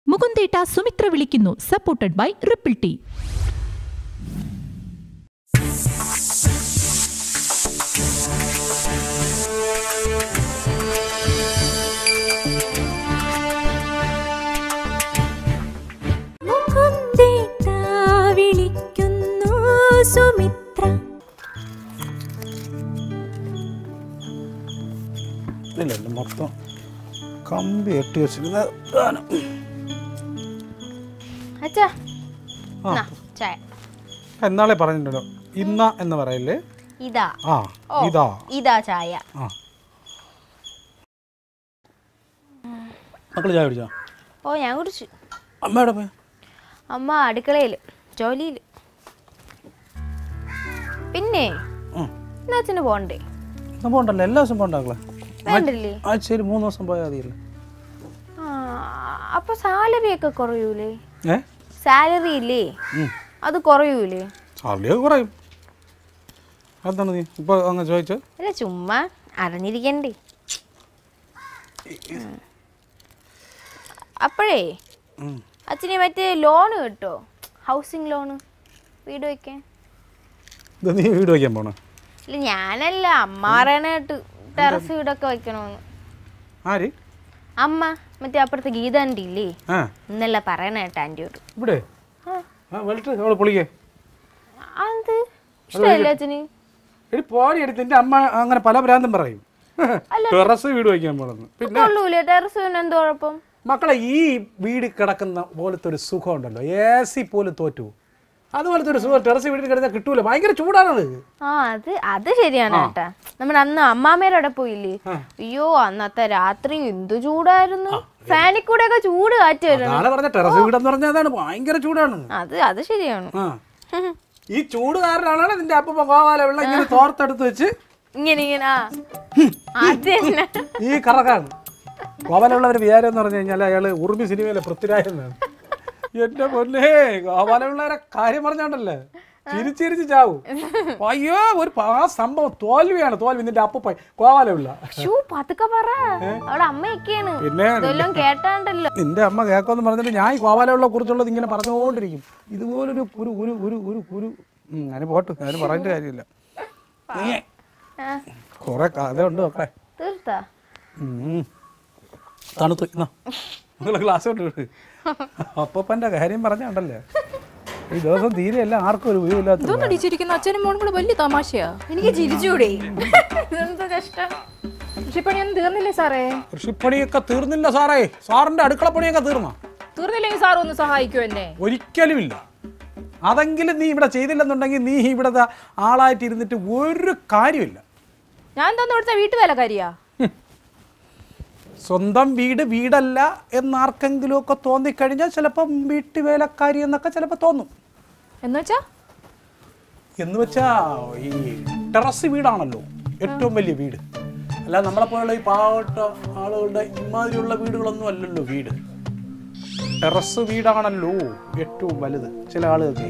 മുകുന്ദേട്ട സുമിത്ര വിളിക്കുന്നു supported by Ripple tea മുകുന്ദേട്ട വിളിക്കുന്നു സുമിത്ര ഇല്ല ഇല്ല മൊത്തം കമ്പി എട്ടി വെച്ചിരുന്ന സാധനം. അച്ഛാ ആ നാ, ചായ എന്നാളെ പറഞ്ഞിട്ടുണ്ടല്ലോ ഇന്ന എന്ന് പറയല്ലേ ഇതാ ആ ഓ, ഇതാ ഇതാ ചായ ആ മക്കള് ചായ കുടിച്ചോ ഓ ഞാൻ കുടിച്ചു അമ്മയുടെ പോയി അമ്മ അടുക്കളയിൽ ജോലിയിൽ പിന്നെ ഇന്ന് അച്ഛന് പോണ്ടേ ഇന്ന് പോകണ്ടല്ലോ എല്ലാ ദിവസവും പോകണ്ടാക്കളെ വേണ്ടല്ലേ ആഴ്ചയിൽ മൂന്ന് ദിവസം പോയാൽ മതിയല്ലോ ആ അപ്പൊ സാലറി ഒക്കെ കുറയൂലേ ഏ സാലറി ഇല്ലേ അത് കുറയൂലേ സാലറി കുറയും എന്താണ് നീ ഇപ്പോൾ അങ്ങ് ചോദിച്ചത് അല്ല ചുമ്മാ അറിഞ്ഞിരിക്കണ്ടേ ഉം. അപ്പോഴേ ഉം. അച്ഛന് മറ്റേ ലോണ് കിട്ടോ ഹൗസിംഗ് ലോണ് വീട് വെക്കാൻ ഇത് നീ വീട് വയ്ക്കാൻ പോണോ ഇല്ല ഞാനല്ല അമ്മ പറയണ കേട്ട് ടെറസ് വീടൊക്കെ വെക്കണമെന്ന് ആര് അമ്മ മറ്റേ അപ്പുറത്തെ ഗീത ആൻറ്റി ഇല്ലേ ആ ഇന്നല്ല പറയണ കേട്ട ആൻറ്റിയോട് ഇവിടെ ആ വെളിട്ട് അവള് പൊളിക്കേ അത് ഇഷ്ടമല്ല അച്ഛന് എടി പോടി എടുത്ത് എൻ്റെ അമ്മ അങ്ങനെ പല ഭ്രാന്തും പറയും ടെറസ് വീട് വയ്ക്കാൻ പോണെന്ന് പിന്നെ കൊള്ളൂലേ ടെറസ് വീടിന് എന്ത് കുഴപ്പം മക്കളെ ഈ വീട് കിടക്കുന്ന പോലത്തെ ഒരു സുഖം ഉണ്ടല്ലോ എ സി പോലും തോറ്റു അതുപോലത്തെ ഒരു സുഖം ടെറസ് വീട്ടിൽ കിടന്നാൽ കിട്ടൂല ഭയങ്കര ചൂടാണത് ആ അത് അത് ശരിയാണ് കേട്ടാ നമ്മൾ അന്ന് അമ്മാമ്മേടെ അവിടെ പോയില്ലേ അയ്യോ അന്നത്തെ രാത്രി എന്തു ചൂടായിരുന്നു ഫാനിൽ കൂടെ ഒക്കെ ചൂട് കാറ്റ് വരുന്നു നാളെ പറഞ്ഞ ടെറസ് വീടെന്ന് പറഞ്ഞാൽ അതാണ് ഭയങ്കര ചൂടാണ് അത് അത് ശരിയാണ് ആ ഈ ചൂട് കാരണമാണ് നിന്റെ അപ്പ ഗോവാല വെള്ളം ഇങ്ങനെ തോർത്തെടുത്ത് വെച്ച് ഇങ്ങനെ ഇങ്ങനെ ആ അത് തന്നെ ഈ കറക്കാണ് ഗോപാലമുള്ളവർ വിചാരം എന്ന് പറഞ്ഞു കഴിഞ്ഞാൽ അയാൾ ഉറുമി സിനിമയിലെ പൃഥ്വിരാജനാണ് എന്റെ പൊന്നേ ഗോപാലമുള്ളവരെ കാര്യം പറഞ്ഞോണ്ടല്ലേ ചിരിച്ചിരിച്ച് ചാവും അയ്യോ ഒരു പ- ആ സംഭവം തോൽവിയാണ് തോൽവി നിന്റെ അപ്പ ഗോപാലമുള്ള ഷൂ പതുക്കെ പറ അവിടെ അമ്മയൊക്കെയാണ് പിന്നെ ഇതെല്ലാം കേട്ടാണ്ടല്ലോ നിന്റെ അമ്മ കേൾക്കുമെന്ന് പറഞ്ഞിട്ട് ഞാൻ ഈ ഗോപാലമുള്ള കുറിച്ചുള്ളത് ഇങ്ങനെ പറഞ്ഞുകൊണ്ടിരിക്കും ഇതുപോലൊരു ഒരു ഒരു ഒരു ഒരു ഒരു ഉം, അതിന് പോട്ട് അതിന് പറയേണ്ട കാര്യമില്ല നീ ആ, കുറെ കഥ ഉണ്ട് നോക്കേ തീർത്താ ഉം. തണുത്തു എന്നാ നിങ്ങൾ ക്ലാസ് കൊണ്ട് വിട് അപ്പപ്പൻ്റെ കാര്യം പറഞ്ഞുണ്ടല്ലേ ഈ ദിവസം തീരെയല്ല ആർക്കും ഒരു ഒഴിവില്ലാത്ത ഇതൊന്നടിച്ചിരിക്കുന്ന അച്ഛനും മോളും കൂടെ വലിയ തമാശയാ എനിക്ക് ചിരിച്ചൂടെ ഇതെന്ത് കഷ്ടം കൃഷിപ്പണിയൊന്നും തീർന്നില്ലേ സാറേ കൃഷിപ്പണിയൊക്കെ തീർന്നില്ല സാറേ സാറിന്റെ അടുക്കളപ്പണിയൊക്കെ തീർന്നോ തീർന്നില്ലെങ്കിൽ സാർ ഒന്ന് സഹായിക്കൂ എന്നെ ഒരിക്കലുമില്ല അതെങ്കിലും നീ ഇവിടെ ചെയ്തില്ലെന്നുണ്ടെങ്കിൽ നീ ഇവിടെ ദാ ആളായിട്ട് ഇരുന്നിട്ട് ഒരു കാര്യമില്ല ഞാൻ തന്നെ ഇവിടുത്തെ വീട്ടുവേലക്കാരിയാ സ്വന്തം വീട് വീടല്ല എന്നാർക്കെങ്കിലും ഒക്കെ തോന്നിക്കഴിഞ്ഞാൽ ചിലപ്പം വീട്ടുവേലക്കാരി എന്നൊക്കെ ചിലപ്പോൾ തോന്നും എന്ന് വെച്ചാ എന്ന് വെച്ചാ ഈ ടെറസ് വീടാണല്ലോ ഏറ്റവും വലിയ വീട് അല്ല നമ്മളെ പോലുള്ള ഈ പാവപ്പെട്ട ആളുകളുടെ ഇമാതിരിയുള്ള വീടുകളൊന്നും അല്ലല്ലോ വീട് ടെറസ് വീടാണല്ലോ ഏറ്റവും വലുത് ചില ആളുകൾക്ക്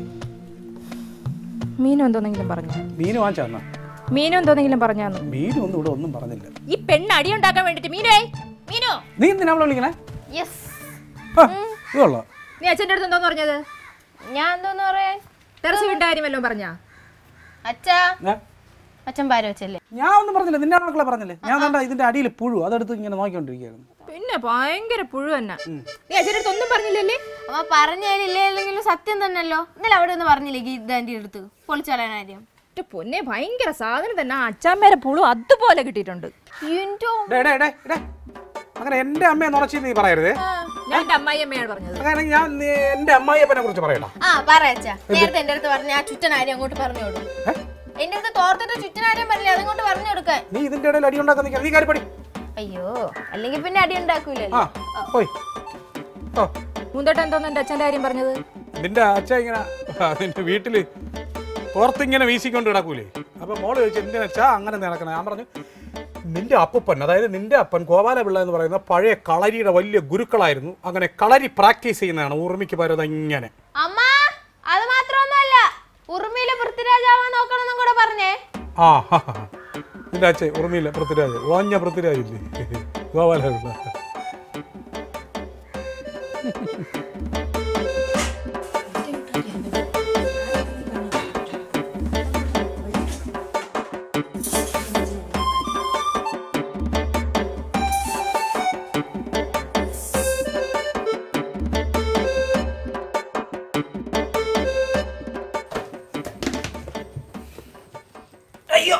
മീനു എന്തോന്നെങ്കിലും പറഞ്ഞു മീന് വാങ്ങിച്ചാ മീനു എന്തോന്നെങ്കിലും പറഞ്ഞാന്ന് മീനും ഒന്നും ഇവിടെ ഒന്നും പറഞ്ഞില്ല ഈ പെണ്ണ് അടി ഉണ്ടാക്കാൻ വേണ്ടിട്ട് മീനുവേ മീനു നീ എന്തിനാ അവളെ വിളിക്കണേ യെസ് ആ, ഇതുള്ളോ നീ അച്ഛൻ്റെ അടുത്ത് എന്തോന്ന് പറഞ്ഞത് ഞാൻ എന്തോന്ന് പറയാൻ ടെറസ് വീണ്ട കാര്യം വല്ലതും പറഞ്ഞാ അച്ഛാ ഏ? അച്ഛൻ പാര വെച്ചല്ലേ ഞാൻ ഒന്നും പറഞ്ഞില്ല നിന്റെ മക്കളെ പറഞ്ഞില്ലേ ഞാൻ കണ്ട ഇതിന്റെ അടിയിൽ പുഴു അതെടുത്ത് ഇങ്ങനെ നോക്കിക്കൊണ്ടിരിക്കുകയായിരുന്നു പിന്നെ ഭയങ്കര പുഴു തന്നെ നീ അച്ഛൻ്റെ അടുത്ത് ഒന്നും പറഞ്ഞില്ലല്ലേ അമ്മ പറഞ്ഞതിലില്ലേ അല്ലെങ്കിലും സത്യം തന്നെയല്ലോ ഇന്നലെ അവിടെ ഒന്ന് പറഞ്ഞില്ലേ ഗീതാന്റെ അടുത്ത് പൊളിച്ചു കളയാൻ കാര്യം എന്റെ പൊന്നെ ഭയങ്കര സാധനം തന്നെ ആ അച്ചാമ്മേരെ പുഴു അതുപോലെ കിട്ടിയിട്ടുണ്ട് ഇൻറ്റോ ഡേ ഡേ ഡേ ഡേ അങ്ങനെ എൻ്റെ അമ്മയെ നുറച്ച് നീ പറയരുതേ ഞാൻ എന്റെ അമ്മായിയമ്മയാണ് പറഞ്ഞത് അങ്ങനെ ഞാൻ നീ- എൻ്റെ അമ്മായിയപ്പനെ കുറിച്ച് പറയണം ആ പറയച്ചാ നേരത്തെ എന്റെ അടുത്ത് പറഞ്ഞ ആ ചുറ്റനാര്യം അങ്ങോട്ട് പറഞ്ഞു കൊടുക്കും എന്റെ അടുത്ത് തോർത്തിട്ട് ചുറ്റനാര്യം പറഞ്ഞില്ലേ അതങ്ങോട്ട് പറഞ്ഞു കൊടുക്കാൻ നീ ഇതിന്റെ ഇടയിൽ അടി ഉണ്ടാക്കാൻ നിൽക്കാം നീ കാര്യപ്പടി അയ്യോ അല്ലെങ്കിൽ പിന്നെ അടി ഉണ്ടാക്കൂലല്ലോ ആ പോയി ഓ മൂന്തോട്ടം എന്തോന്ന് എന്റെ അച്ഛന്റെ കാര്യം പറഞ്ഞത് നിന്റെ അച്ഛൻ ഇങ്ങനെ ആ, നിന്റെ വീട്ടില് പുറത്തിങ്ങനെ വീശിക്കൊണ്ട് കിടക്കൂലേ അപ്പൊ മോള് ചോദിച്ചു എന്തിനാ അച്ഛാ അങ്ങനെ നടക്കണം ഞാൻ പറഞ്ഞു നിന്റെ അപ്പൻ അതായത് നിന്റെ അപ്പൻ ഗോപാലപിള്ള എന്ന് പറയുന്ന പഴയ കളരിയുടെ വലിയ ഗുരുക്കളായിരുന്നു അങ്ങനെ കളരി പ്രാക്ടീസ് ചെയ്യുന്നതാണ് ഊർമിക്ക് പരുന്നത് ഇങ്ങനെ അമ്മ അത് മാത്രമൊന്നുമല്ല ഉറുമിയിലെ പൃഥ്വിരാജാവാൻ നോക്കണമെന്നും കൂടെ പറഞ്ഞേ ആ ഹാ, ഹാ. നിന്റെ അച്ഛൻ ഉറുമിയില്ല പൃഥ്വിരാജ് ഓഞ്ഞ പൃഥ്വിരാജില്ലേ ഗോപാലപിള്ള അയ്യോ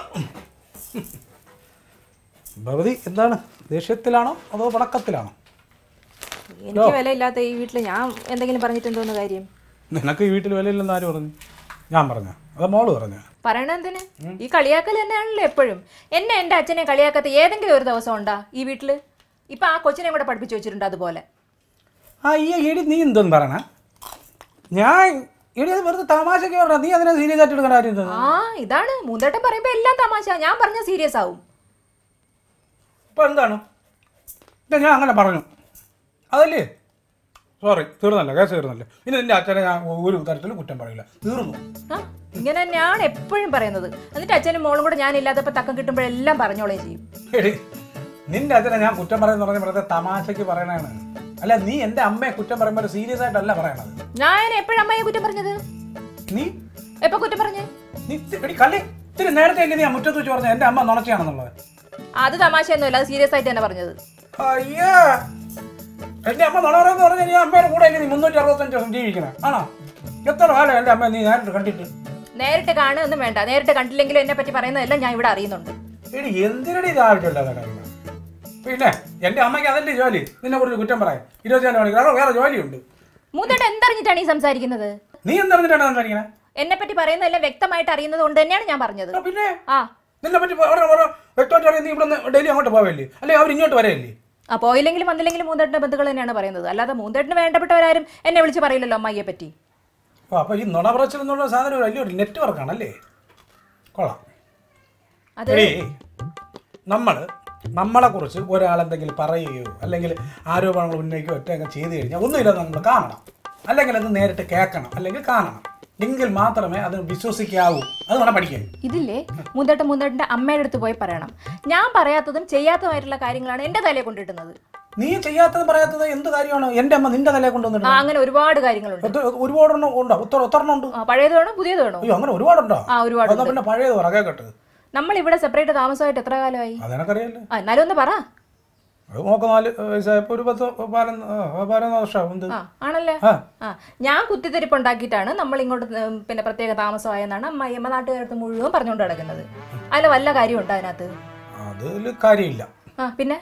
ഭഗവതി എന്താണ് ദേഷ്യത്തിലാണോ അതോ പണക്കത്തിലാണോ എനിക്ക് വിലയില്ലാത്ത ഈ വീട്ടിൽ ഞാൻ എന്തെങ്കിലും പറഞ്ഞിട്ട് എന്തോന്ന് കാര്യം നിനക്ക് ഈ വീട്ടിൽ വിലയില്ലെന്ന് ആര് പറഞ്ഞു ഞാൻ പറഞ്ഞ അതോ മോള് പറഞ്ഞ പറയണ എന്തിന് ഈ കളിയാക്കൽ തന്നെയാണല്ലോ എപ്പോഴും എന്നെ എൻ്റെ അച്ഛനെ കളിയാക്കാത്ത ഏതെങ്കിലും ഒരു ദിവസം ഉണ്ടാ ഈ വീട്ടില് ഇപ്പൊ ആ കൊച്ചിനെ കൂടെ പഠിപ്പിച്ചു വെച്ചിട്ടുണ്ട് അതുപോലെ ആ ഈ എടി നീ എന്തോന്ന് പറയണ ഞാൻ എടി അത് വെറുതെ തമാശക്ക് പറഞ്ഞ നീ അതിനെ സീരിയസ് ആയിട്ട് എടുക്കുന്ന കാര്യം എന്താണ്? ആ ഇതാണ് മൂന്തേട്ടൻ പറയുമ്പോ എല്ലാം തമാശ ഞാൻ പറഞ്ഞ സീരിയസ് ആവും ഇപ്പൊ എന്താണ് ഇല്ല ഞാൻ അങ്ങനെ പറഞ്ഞു അതല്ലേ സോറി തീർന്നല്ല കേസ് തീർന്നല്ലേ ഇനി നിന്റെ അച്ഛനെ ഞാൻ ഒരു തരത്തിലും കുറ്റം പറയില്ല തീർന്നു ആ ഇങ്ങനെ തന്നെയാണ് എപ്പോഴും പറയുന്നത് എന്നിട്ട് അച്ഛനും മോളും കൂടെ ഞാൻ ഇല്ലാത്തപ്പോ തക്കം കിട്ടുമ്പോഴെല്ലാം പറഞ്ഞോളേ ചെയ്യും എടി നിന്റെ അച്ഛനെ ഞാൻ കുറ്റം പറയുന്ന പറഞ്ഞ വെറുതെ തമാശക്ക് പറയണതാണ് അല്ല നീ എൻ്റെ അമ്മയെ കുറ്റം പറയുമ്പോൾ സീരിയസ് ആയിട്ടല്ല പറയണത് ഞാൻ എപ്പോഴും അമ്മയെ കുറ്റം പറഞ്ഞത് നീ എപ്പോ കുറ്റം പറഞ്ഞേ നീ ഇത്തി- എടി കള്ളി ഇത്തിരി നേരത്തെ അല്ലേ നീ ആ മുറ്റത്ത് വെച്ച് പറഞ്ഞ എൻ്റെ അമ്മ നുണച്ചാണെന്നുള്ളത് അത് തമാശയൊന്നുമില്ല അത് സീരിയസ് ആയിട്ട് തന്നെ പറഞ്ഞത് അയ്യാ എൻ്റെ അമ്മ നുണ പറയുന്നത് പറഞ്ഞാൽ നീ അമ്മയുടെ കൂടെ അല്ലേ നീ മുന്നൂറ്റി അറുപത്തഞ്ച് ദിവസം ജീവിക്കണേ ആണോ എത്ര കാലം എൻ്റെ അമ്മ നീ നേരിട്ട് കണ്ടിട്ട് നേരിട്ട് കാണുകയൊന്നും വേണ്ട നേരിട്ട് കണ്ടില്ലെങ്കിലും എന്നെ പറ്റി പറയുന്നതെല്ലാം ഞാൻ ഇവിടെ അറിയുന്നുണ്ട് എടി എന്തിനടി ഇത് ആവശ്യമില്ലാത്ത കാര്യങ്ങൾ പിന്നെ എൻ്റെ അമ്മയ്ക്ക് അതല്ലേ ജോലി നിന്നെ കുറിച്ച് കുറ്റം പറയാം ഇരുപത്തിനാല് മണിക്കൂർ അവിടെ വേറെ ജോലിയുണ്ട് മൂത്തേട്ട എന്തറിഞ്ഞിട്ടാണ് ഈ സംസാരിക്കുന്നത് നീ എന്തെന്നിട്ടാണ് സംസാരിക്കണേ എന്നെ പറ്റി പറയുന്നതെല്ലാം വ്യക്തമായിട്ട് അറിയുന്നത് കൊണ്ട് തന്നെയാണ് ഞാൻ പറഞ്ഞത് ആ, പിന്നെ ആ നിന്നെ പറ്റി ഓരോ ഓരോ വ്യക്തമായിട്ട് അറിയാൻ നീ ഇവിടെ ഡെയിലി അങ്ങോട്ട് പോവല്ലേ അല്ലെ അവർ ഇങ്ങോട്ട് വരല്ലേ ആ പോയില്ലെങ്കിലും വന്നില്ലെങ്കിലും മൂന്തേട്ടന്റെ ബന്ധുക്കൾ തന്നെയാണ് പറയുന്നത് അല്ലാതെ മൂന്തേട്ടന് വേണ്ടപ്പെട്ടവരാരും എന്നെ വിളിച്ച് പറയില്ലല്ലോ അമ്മയെ പറ്റി ഓ അപ്പോൾ ഈ നുണ പറച്ചിൽ എന്നുള്ള സാധനം ഒരു വലിയൊരു നെറ്റ്വർക്കാണല്ലേ കൊള്ളാം അത് എടീ നമ്മൾ നമ്മളെക്കുറിച്ച് ഒരാളെന്തെങ്കിലും പറയുകയോ അല്ലെങ്കിൽ ആരോപണങ്ങൾ ഉന്നയിക്കുകയോ ഒറ്റയൊക്കെ ചെയ്തു കഴിഞ്ഞാൽ ഒന്നുമില്ല നമ്മൾ കാണണം അല്ലെങ്കിൽ അത് നേരിട്ട് കേൾക്കണം അല്ലെങ്കിൽ കാണണം എങ്കിൽ മാത്രമേ അത് വിശ്വസിക്കാവൂ അത് വേണം പഠിക്കാൻ ഇതില്ലേ മൂന്തേട്ടൻ മൂന്തേട്ടന്റെ അമ്മയുടെ അടുത്ത് പോയി പറയണം ഞാൻ പറയാത്തതും ചെയ്യാത്തതുമായിട്ടുള്ള കാര്യങ്ങളാണ് എന്റെ തലയെ കൊണ്ടിട്ടുന്നത് നീ ചെയ്യാത്തത് പറയാത്തത് എന്ത് കാര്യമാണ് എൻ്റെ അമ്മ നിന്റെ തലയെ ആ കൊണ്ടുവന്നിട്ട് അങ്ങനെ ഒരുപാട് കാര്യങ്ങളുണ്ട് ഒരുപാടെണ്ണം ഉണ്ടോ ഉത്തര ഉത്തരണം ഉണ്ട് ആ, പഴയത് വേണോ പുതിയത് വേണോ അയ്യോ അങ്ങനെ ഒരുപാടുണ്ടോ ആ ഒരുപാട് അതാ പിന്നെ പഴയത് പറ കേട്ടെ നമ്മൾ ഇവിടെ സെപ്പറേറ്റ് താമസമായിട്ട് എത്ര കാലമായി അതെനക്കറിയാലോ ആ എന്നാലും ഒന്ന് പറ അത് നോക്ക് നാല് വയസ്സായപ്പോൾ ഒരു പത്ത് പതിനൊന്ന് ആ, പതിനൊന്ന് വർഷം എന്ത് ആ ആണല്ലേ ആ ആ ഞാൻ കുത്തിത്തിരിപ്പ് ഉണ്ടാക്കിയിട്ടാണ് നമ്മൾ ഇങ്ങോട്ട് ഉം, പിന്നെ പ്രത്യേക താമസമായെന്നാണ് അമ്മയമ്മ നാട്ടുകാരത്ത് മുഴുവൻ പറഞ്ഞുകൊണ്ട് കിടക്കുന്നത് അതിൽ വല്ല കാര്യമുണ്ടോ അതിനകത്ത് അതിൽ കാര്യമില്ല ആ പിന്നെ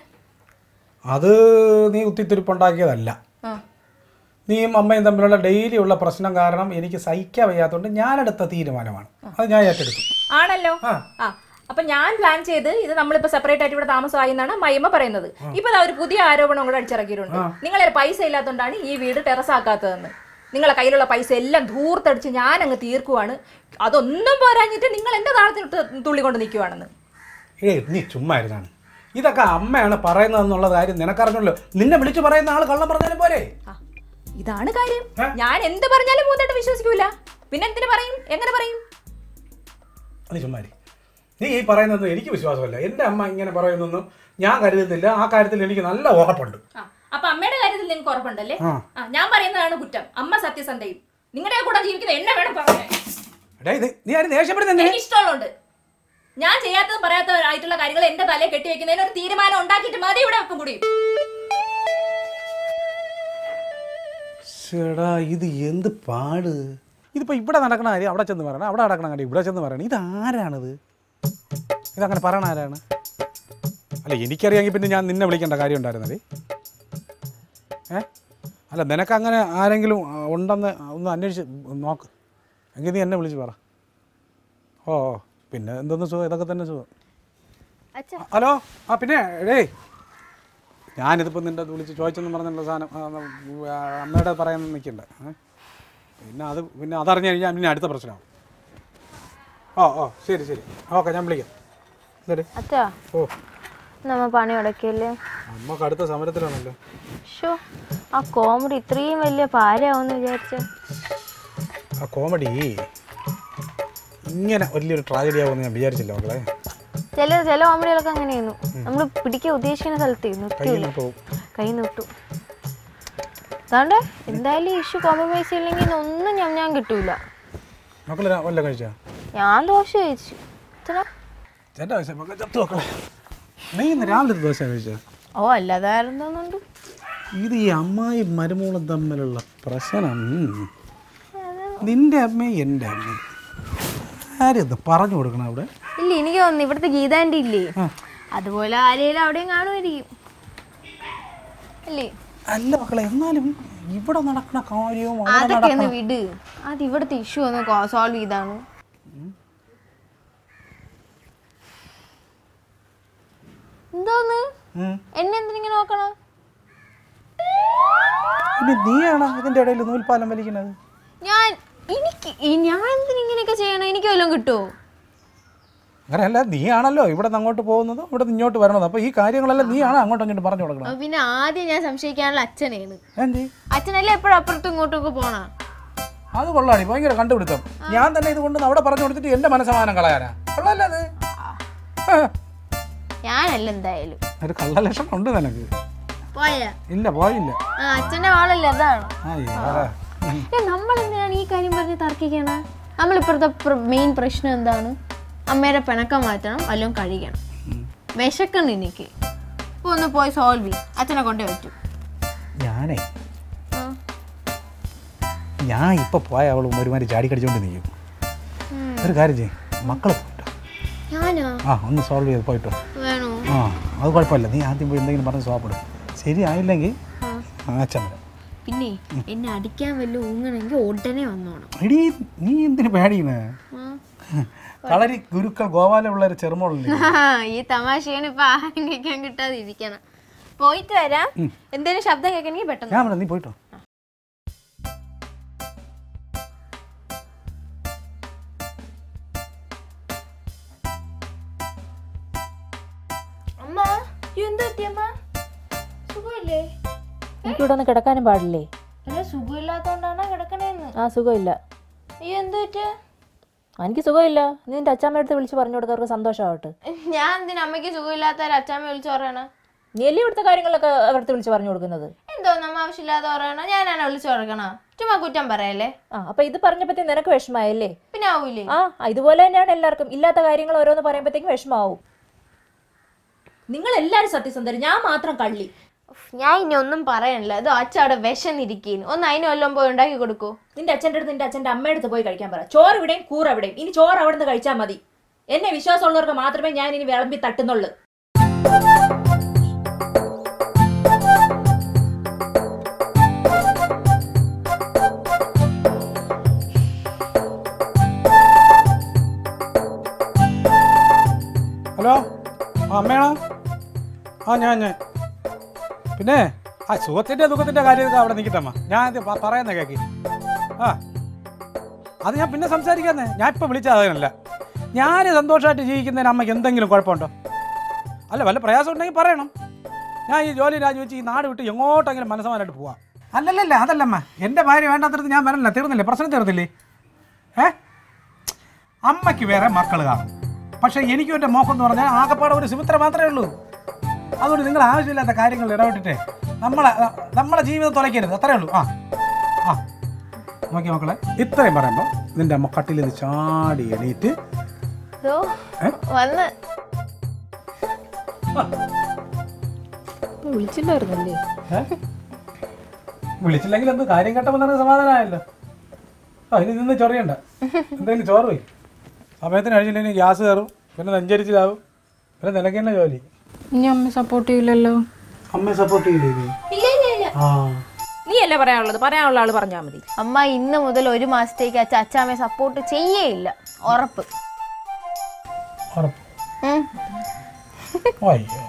അത് നീ കുത്തിത്തിരിപ്പുണ്ടാക്കിയതല്ല ആ നീയും അമ്മയും തമ്മിലുള്ള ഡെയിലി ഉള്ള പ്രശ്നം കാരണം എനിക്ക് സഹിക്കാൻ വയ്യാത്തതുകൊണ്ട് ഞാനെടുത്ത തീരുമാനമാണ് അത് ഞാൻ ഏറ്റെടുത്തു ആണല്ലോ ആ. ആ അപ്പൊ ഞാൻ പ്ലാൻ ചെയ്ത് ഇത് നമ്മളിപ്പോ സെപ്പറേറ്റ് ആയിട്ട് ഇവിടെ താമസമായി എന്നാണ് മയ്യമ്മ പറയുന്നത് ഇപ്പൊ ദാ ഒരു പുതിയ ആരോപണം കൂടെ അടിച്ചിറക്കിയിട്ടുണ്ട് നിങ്ങളെ പൈസ ഇല്ലാത്തതുകൊണ്ടാണ് ഈ വീട് ടെറസ് ആക്കാത്തതെന്ന് നിങ്ങളെ കയ്യിലുള്ള പൈസ എല്ലാം ധൂർത്തടിച്ച് ഞാൻ അങ്ങ് തീർക്കുവാണ് അതൊന്നും പോരാഞ്ഞിട്ട് നിങ്ങൾ എന്റെ താളത്തിന് തുള്ളിക്കൊണ്ട് നിൽക്കുവാണെന്ന് ഏയ് നീ ചുമ്മാ ഇരുന്നാണ് ഇതൊക്കെ അമ്മയാണ് പറയുന്നതെന്നുള്ള കാര്യം നിനക്കറിഞ്ഞല്ലോ നിന്നെ വിളിച്ചു പറയുന്ന ആൾ കള്ളം പറഞ്ഞാലും പോരെ ആ, ഇതാണ് കാര്യം ഏ? ഞാൻ എന്ത് പറഞ്ഞാലും മൂന്നിട്ട് വിശ്വസിക്കൂല പിന്നെ എന്തിനു പറയും എങ്ങനെ പറയും നീ ചുമ്മാ ഇരി. നീ ഈ പറയുന്നതൊന്നും എനിക്ക് വിശ്വാസമല്ല എൻ്റെ അമ്മ ഇങ്ങനെ പറയുന്നൊന്നും ഞാൻ കരുതുന്നില്ല ആ കാര്യത്തിൽ എനിക്ക് നല്ല ഉറപ്പുണ്ട് ആ, അപ്പൊ അമ്മയുടെ കാര്യത്തിൽ നിങ്ങൾക്ക് ഉറപ്പുണ്ടല്ലേ ആ. ആ, ഞാൻ പറയുന്നതാണ് കുറ്റം അമ്മ സത്യസന്ധയും നിങ്ങളുടെ കൂടെ ജീവിക്കുന്ന എന്നെ വേണം പറയാൻ എടേ ഇത് നീ ആരും ദേഷ്യപ്പെടുന്ന എനിക്ക് ഇഷ്ടമുള്ളതുണ്ട് ഞാൻ ചെയ്യാത്തതും പറയാത്തതായിട്ടുള്ള കാര്യങ്ങൾ എന്റെ തലയിൽ കെട്ടിവെക്കുന്നതിന് ഒരു തീരുമാനം ഉണ്ടാക്കിയിട്ട് മതി ഇവിടെ ഒപ്പം കൂടി ചേടാ ഇത് എന്ത് പാട് ഇതിപ്പോൾ ഇവിടെ നടക്കണ കാര്യം അവിടെ ചെന്ന് പറയണം അവിടെ നടക്കണ കാര്യം ഇവിടെ ചെന്ന് പറയണം ഇത് ആരാണിത് ഇതങ്ങനെ പറയണ ആരാണ് അല്ല എനിക്കറിയാമെങ്കിൽ പിന്നെ ഞാൻ നിന്നെ വിളിക്കേണ്ട കാര്യം ഉണ്ടായിരുന്നത് ഏ അല്ല നിനക്ക് അങ്ങനെ ആരെങ്കിലും ആ, ഉണ്ടെന്ന് ഒന്ന് അന്വേഷിച്ച് നോക്ക് എങ്കിൽ നീ എന്നെ വിളിച്ച് പറ ഓ ഓ, പിന്നെ എന്തൊന്ന് സുഖം ഇതൊക്കെ തന്നെ സുഖം അച്ഛാ ഹലോ ആ പിന്നെ എടേ ഞാനിതിപ്പോൾ നിൻ്റെ വിളിച്ച് ചോദിച്ചെന്ന് പറഞ്ഞുള്ള സാധനം ആ, ആ, അമ്മയുടെ പറയാൻ നിൽക്കണ്ട ഏ? പിന്നെ അത് പിന്നെ അതറിഞ്ഞു കഴിഞ്ഞാൽ പിന്നെ അടുത്ത പ്രശ്നമാവും ഓ ഓ ശരി ശരി ഓക്കെ ഞാൻ വിളിക്കാം ശരി അച്ഛാ ഓ നമ്മ പണി ഉടക്കിയല്ലേ അമ്മക്ക് അടുത്ത സമരത്തിലാണല്ലോ ഷോ ആ കോമഡി ഇത്രയും വലിയ പാരാവെന്ന് വിചാരിച്ച ആ കോമഡി ഇങ്ങനെ വലിയൊരു ട്രാജഡി ആവുമെന്ന് ഞാൻ വിചാരിച്ചില്ല മക്കളെ ചില ചില കോമഡികളൊക്കെ അങ്ങനെയായിരുന്നു നമ്മൾ പിടിക്കാൻ ഉദ്ദേശിക്കുന്ന സ്ഥലത്ത് കയ്യിൽ നിർത്തിയില്ല നിന്ന് പോകും കൈ നിട്ടു അതാണ്ട് എന്തായാലും ഇഷ്യൂ കോംപ്രമൈസ് ചെയ്യില്ലെങ്കിൽ ഇന്ന് ഒന്നും ഞാൻ ഞാൻ കിട്ടൂല മക്കള് രാ- വല്ല കഴിച്ചാ ഞാൻ ദോശ കഴിച്ചു ഇത്ര ചേട്ടാ കഴിച്ചാ മക്കളെ ചത്തു മക്കളെ നീ ഇന്ന് രാവിലെ ഒരു ദോശ കഴിച്ചാ ഓ അല്ലാതായിരുന്നോന്നുണ്ട് ഇത് ഈ അമ്മായി മരുമോളും തമ്മിലുള്ള പ്രശ്നം ഉം. നിന്റെ അമ്മയും എൻ്റെ അമ്മയും ആരും പറഞ്ഞു കൊടുക്കണം അവിടെ ഇല്ല എനിക്ക് തോന്നുന്നു ഇവിടുത്തെ ഗീതാൻ്റെ ഇല്ലേ അതുപോലെ ആരെയും അവിടെയും കാണുമായിരിക്കും അല്ലേ അല്ല മക്കളെ എന്നാലും ഇവിടെ നടക്കുന്ന കാര്യവും അവിടെ അതൊക്കെ ഒന്ന് വിട് അത് ഇവിടുത്തെ ഇഷ്യൂ ഒന്ന് സോൾവ് ചെയ്താണ് എന്തോന്ന് ഉം. എന്നെ എന്തിനിങ്ങനെ നോക്കണം ഇനി നീയാണ് ഇതിൻ്റെ ഇടയിൽ നൂൽപ്പാലം വലിക്കുന്നത് ഞാൻ എനിക്ക് ഈ ഞാൻ എന്തിനിങ്ങനെയൊക്കെ ചെയ്യണം എനിക്ക് വല്ലതും കിട്ടുമോ അങ്ങനെയല്ല നീയാണല്ലോ ഇവിടെ നിന്ന് അങ്ങോട്ട് പോകുന്നതും ഇവിടെ നിന്ന് ഇങ്ങോട്ട് വരണത് അപ്പോൾ ഈ കാര്യങ്ങളെല്ലാം നീയാണ് അങ്ങോട്ടും ഇങ്ങോട്ട് പറഞ്ഞു കൊടുക്കണം അപ്പൊ പിന്നെ ആദ്യം ഞാൻ സംശയിക്കാനുള്ള അച്ഛനെയാണ് എന്ത് അച്ഛനല്ലേ എപ്പോഴും അപ്പുറത്തും ഇങ്ങോട്ടും ഒക്കെ പോണ അത് കൊള്ളാടി ഭയങ്കര കണ്ടുപിടുത്തം ഞാൻ തന്നെ ഇത് കൊണ്ട് അവിടെ പറഞ്ഞു കൊടുത്തിട്ട് എൻ്റെ മനസ്സമാനം കളയാനാ കൊള്ളാല്ലേ അത് ആ. ഞാനല്ല എന്തായാലും ഒരു കള്ളലക്ഷണം ഉണ്ട് നിനക്ക് പോയാ ഇല്ല പോയില്ല ആ അച്ഛന്റെ ആളല്ലേ അതാണ് ആ ഏതാ നമ്മൾ എന്തിനാണ് ഈ കാര്യം പറഞ്ഞ് തർക്കിക്കണ നമ്മളിപ്പോഴത്തെ മെയിൻ പ്രശ്നം എന്താണ് അമ്മേരെ പിണക്കം മാറ്റണം വല്ലതും കഴിക്കണം വിശക്കണം എനിക്ക് ഇപ്പൊ ഒന്ന് പോയി സോൾവ് ചെയ്യും അച്ഛനെ കൊണ്ടേ പറ്റും ഞാനേ ഞാൻ ഇപ്പൊ പോയ അവൾ ഒരുമാതിരി ചാടിക്കടിച്ചോണ്ട് നിൽക്കും ഒരു കാര്യം ചെയ്യും മക്കളെ പോയിട്ടോ ഞാനാ ആ ഒന്ന് സോൾവ് ചെയ്ത് പോയിട്ടോ വേണോ ആ അത് കുഴപ്പമില്ല നീ ആദ്യം പോയി എന്തെങ്കിലും പറഞ്ഞ് സോപ്പിടും ശരിയായില്ലെങ്കിൽ അച്ഛൻ വരാം പിന്നെ എന്നെ അടിക്കാൻ വല്ല ഊങ്ങണമെങ്കിൽ ഉടനെ വന്നോണം എടീ നീ എന്തിനു പേടിയുന്നേ കളരി ഗുരുക്കൾ ഗോപാലുള്ള ഒരു ചെറുമോളല്ലേ ഈ തമാശയാണ് ഇപ്പൊ ആഹാരം കഴിക്കാൻ കിട്ടാതെ ഇരിക്കണം പോയിട്ട് വരാം എന്തേലും ശബ്ദം കേൾക്കണമെങ്കിൽ പെട്ടെന്ന് ഞാൻ പറയാം നീ പോയിട്ടോ അമ്മ എന്താ പറ്റിയമ്മ സുഖമില്ലേ എനിക്കിവിടെ ഒന്ന് കിടക്കാനും പാടില്ലേ അല്ല സുഖമില്ലാത്തോണ്ടാണോ കിടക്കണേന്ന് ആ സുഖമില്ല അയ്യോ എന്താ പറ്റിയ എനിക്ക് സുഖമില്ല നീ നിന്റെ അച്ഛമ്മയുടെ അടുത്ത് വിളിച്ച് പറഞ്ഞു കൊടുത്തവർക്ക് സന്തോഷമാവട്ടെ ഞാൻ എന്തിനാ അമ്മയ്ക്ക് സുഖമില്ലാത്ത ഒരു അച്ഛാമ്മ വിളിച്ചു പറയണ നീ അല്ലേ ഇവിടുത്തെ കാര്യങ്ങളൊക്കെ അവരുടെ വിളിച്ച് പറഞ്ഞു കൊടുക്കുന്നത് എന്തോ നമ്മ ആവശ്യമില്ലാതെ പറയണ ഞാനാണ് വിളിച്ചു പറയണ ചുമ്മാ കുറ്റം പറയല്ലേ ആ അപ്പൊ ഇത് പറഞ്ഞപ്പത്തേ നിനക്ക് വിഷമായല്ലേ പിന്നെ ആവൂലേ ആ ഇതുപോലെ തന്നെയാണ് എല്ലാവർക്കും ഇല്ലാത്ത കാര്യങ്ങൾ ഓരോന്ന് പറയുമ്പോഴത്തേക്കും വിഷമാവും നിങ്ങൾ എല്ലാരും സത്യസന്ധര് ഞാൻ മാത്രം കള്ളി ഉഫ്, ഞാൻ ഇനി ഒന്നും പറയണില്ല ഇത് അച്ഛ അവിടെ വിശന്നിരിക്കുന്നു ഒന്ന് അതിന് വല്ലതും പോയി ഉണ്ടാക്കി കൊടുക്കൂ നിന്റെ അച്ഛൻ്റെ അടുത്ത് നിന്റെ അച്ഛൻ്റെ അമ്മയുടെ അടുത്ത് പോയി കഴിക്കാൻ പറ ചോറ് ഇവിടെയും കൂറ് എവിടെയും ഇനി ചോറ് അവിടെ നിന്ന് കഴിച്ചാൽ മതി എന്നെ വിശ്വാസമുള്ളവർക്ക് മാത്രമേ ഞാൻ ഇനി വിളമ്പി തട്ടുന്നുള്ളൂ ഹലോ ആ അമ്മയാണോ ആ ഞാൻ ഞാൻ പിന്നെ ആ സുഖത്തിൻ്റെ ദുഃഖത്തിൻ്റെ കാര്യമൊക്കെ അവിടെ നിൽക്കട്ടമ്മ ഞാൻ ഇത് പ- പറയുന്ന കേക്കി ആ അത് ഞാൻ പിന്നെ സംസാരിക്കാന്നേ ഞാൻ ഇപ്പം വിളിച്ചത് അതിനല്ല ഞാൻ സന്തോഷമായിട്ട് ജീവിക്കുന്നതിന് അമ്മയ്ക്ക് എന്തെങ്കിലും കുഴപ്പമുണ്ടോ അല്ല വല്ല പ്രയാസം ഉണ്ടെങ്കിൽ പറയണം ഞാൻ ഈ ജോലി രാജിവെച്ച് ഈ നാട് വിട്ട് എങ്ങോട്ടെങ്കിലും മനസ്സമാനായിട്ട് പോവാം അല്ലല്ലല്ല അതല്ലമ്മ എൻ്റെ ഭാര്യ വേണ്ടാത്തടത്ത് ഞാൻ വരല്ല തീർന്നില്ലേ പ്രശ്നം തീർന്നില്ലേ ഏ അമ്മയ്ക്ക് വേറെ മക്കൾ കാണും പക്ഷേ എനിക്കും എൻ്റെ മോക്കം എന്ന് പറഞ്ഞാൽ ആകപ്പാടെ ഒരു സുമിത്ര മാത്രമേ ഉള്ളൂ അതുകൊണ്ട് നിങ്ങൾ ആവശ്യമില്ലാത്ത കാര്യങ്ങൾ ഇടപെട്ടിട്ട് നമ്മളെ നമ്മളെ ജീവിതം തുലയ്ക്കരുത് അത്രേ ഉള്ളൂ ആ ആ നോക്കി മക്കളെ ഇത്രയും പറയുമ്പോൾ നിൻ്റെ അമ്മ കട്ടിൽ നിന്ന് ചാടി എണീറ്റ് ഇതോ വന്ന് വിളിച്ചില്ലായിരുന്നല്ലേ ഏ? വിളിച്ചില്ലെങ്കിൽ എന്ത് കാര്യം കേട്ടപ്പോൾ നിനക്ക് സമാധാനമായല്ലോ ആ ഇനി നിന്ന് ചൊറിയണ്ട എന്തെങ്കിലും ചോറ് പോയി സമയത്തിന് കഴിച്ചില്ലെങ്കിൽ ഗ്യാസ് കയറും പിന്നെ നെഞ്ചരിച്ചിലാവും പിന്നെ നിനക്ക് തന്നെ ജോലി ഇനി അമ്മ സപ്പോർട്ട് ചെയ്യില്ലല്ലോ അമ്മയെ സപ്പോർട്ട് ചെയ്യില്ലേ നീ? ഇല്ല ഇല്ല ഇല്ല ആ നീ അല്ലേ പറയാനുള്ളത് പറയാനുള്ള ആള് പറഞ്ഞാൽ മതി അമ്മ ഇന്ന് മുതൽ ഒരു മാസത്തേക്ക് അച്ഛ അച്ഛാമ്മയെ സപ്പോർട്ട് ചെയ്യേയില്ല ഉറപ്പ് ഉറപ്പ് ഉം. അയ്യോ